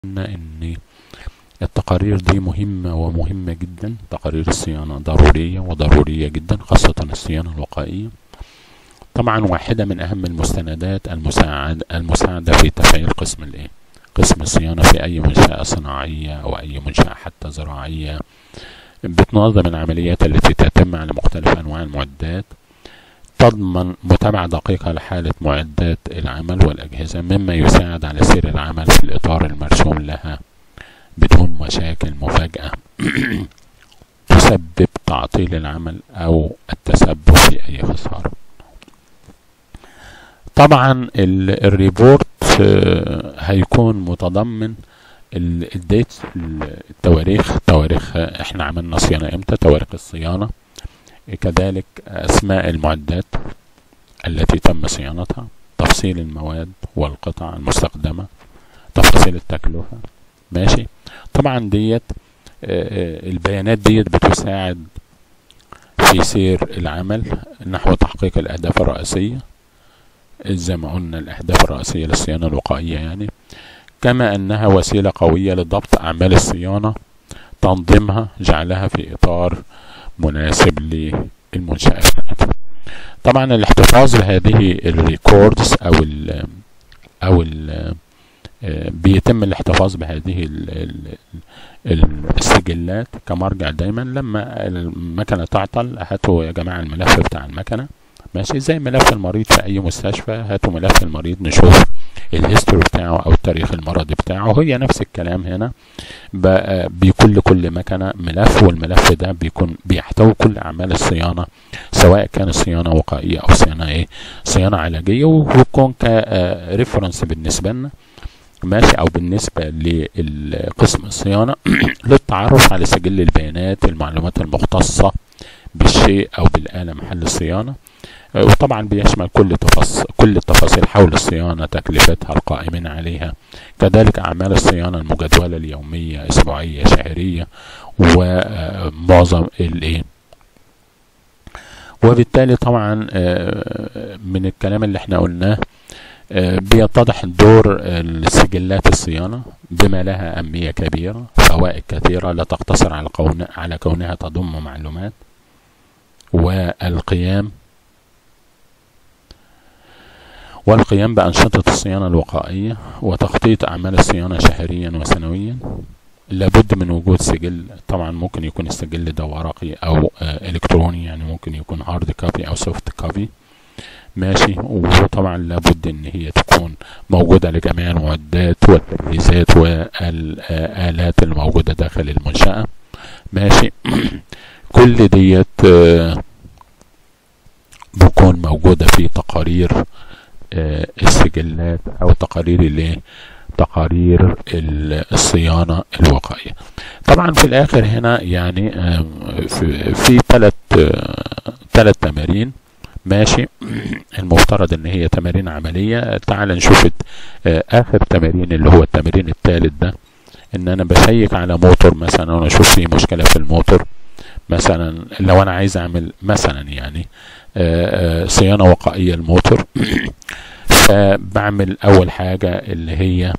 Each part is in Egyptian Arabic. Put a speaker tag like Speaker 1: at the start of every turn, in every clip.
Speaker 1: قلنا ان التقارير دي مهمة ومهمة جدا تقارير الصيانة ضرورية وضرورية جدا خاصة الصيانة الوقائية طبعا واحدة من أهم المستندات المساعد المساعدة في تفعيل قسم الإيه؟ قسم الصيانة في أي منشأة صناعية أو أي منشأة حتى زراعية بتنظم العمليات التي تتم على مختلف أنواع المعدات تضمن متابعة دقيقة لحالة معدات العمل والأجهزة مما يساعد على سير العمل في الإطار المرسوم لها بدون مشاكل مفاجئة تسبب تعطيل العمل أو التسبب في أي خسارة طبعا الريبورت هيكون متضمن الديت التواريخ تواريخ احنا عملنا صيانة امتى تواريخ الصيانة كذلك اسماء المعدات التي تم صيانتها تفصيل المواد والقطع المستخدمة تفاصيل التكلفة ماشي طبعا ديت البيانات ديت بتساعد في سير العمل نحو تحقيق الاهداف الرئيسية زي ما قلنا الاهداف الرئيسية للصيانة الوقائية يعني كما انها وسيلة قوية لضبط اعمال الصيانة تنظيمها جعلها في اطار مناسب للمنشأة طبعا الاحتفاظ بهذه الريكوردز او ال او ال بيتم الاحتفاظ بهذه السجلات كمرجع دايما لما المكنه تعطل هاتوا يا جماعه الملف بتاع المكنه ماشي زي ملف المريض في اي مستشفى هاتوا ملف المريض نشوف الهيستوري بتاعه او التاريخ المرضي بتاعه هي نفس الكلام هنا بيكون لكل مكنه ملف والملف ده بيكون بيحتوي كل اعمال الصيانه سواء كانت صيانه وقائيه او صيانه ايه صيانه علاجيه ويكون كريفرنس بالنسبه لنا ماشي او بالنسبه لقسم الصيانه للتعرف على سجل البيانات المعلومات المختصه بالشيء او بالاله محل الصيانه وطبعا بيشمل كل تفاصيل كل التفاصيل حول الصيانه تكلفتها القائمين عليها كذلك اعمال الصيانه المجدوله اليوميه اسبوعيه شهريه ومعظم الايه وبالتالي طبعا من الكلام اللي احنا قلناه بيتضح دور السجلات الصيانة بما لها أهمية كبيرة فوائد كثيرة لا تقتصر على, كون على كونها تضم معلومات والقيام والقيام بأنشطة الصيانة الوقائية وتخطيط أعمال الصيانة شهريا وسنويا لابد من وجود سجل طبعا ممكن يكون السجل ده ورقي أو إلكتروني يعني ممكن يكون هارد كوبي أو سوفت كوبي ماشي وطبعا لابد ان هي تكون موجودة لجميع المعدات والتجهيزات والآلات الموجودة داخل المنشأة ماشي كل ديت بتكون موجودة في تقارير السجلات او تقارير الايه تقارير الصيانة الوقائية طبعا في الاخر هنا يعني في ثلاث ثلاث تمارين ماشي المفترض ان هي تمارين عملية تعال نشوف اخر تمارين اللي هو التمرين الثالث ده ان انا بشيك على موتور مثلا وانا اشوف في مشكلة في الموتور مثلا لو انا عايز اعمل مثلا يعني صيانة وقائية الموتور فبعمل اول حاجة اللي هي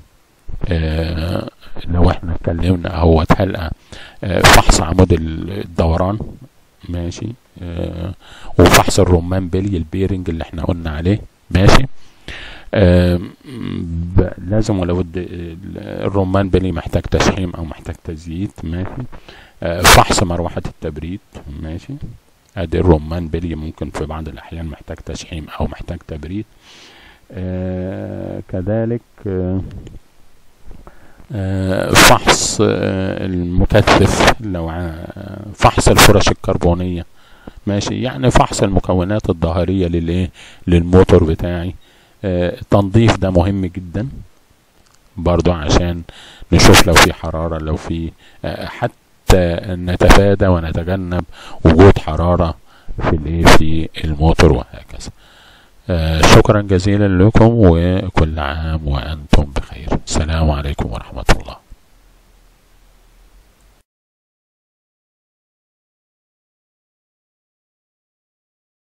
Speaker 1: لو احنا اتكلمنا اهوت هلقى فحص عمود الدوران ماشي آه وفحص الرمان بلي البيرنج اللي احنا قلنا عليه ماشي آه لازم ولو الرمان بلي محتاج تشحيم او محتاج تزييت ماشي آه فحص مروحة التبريد ماشي ادي الرمان بلي ممكن في بعض الاحيان محتاج تشحيم او محتاج تبريد آه كذلك آه فحص المكثف لو فحص الفرش الكربونية ماشي يعني فحص المكونات الظاهرية للايه للموتور بتاعي التنظيف ده مهم جدا برضو عشان نشوف لو في حرارة لو في حتى نتفادى ونتجنب وجود حرارة في الايه في الموتور وهكذا شكرا جزيلا لكم وكل عام وانتم بخير السلام عليكم ورحمة الله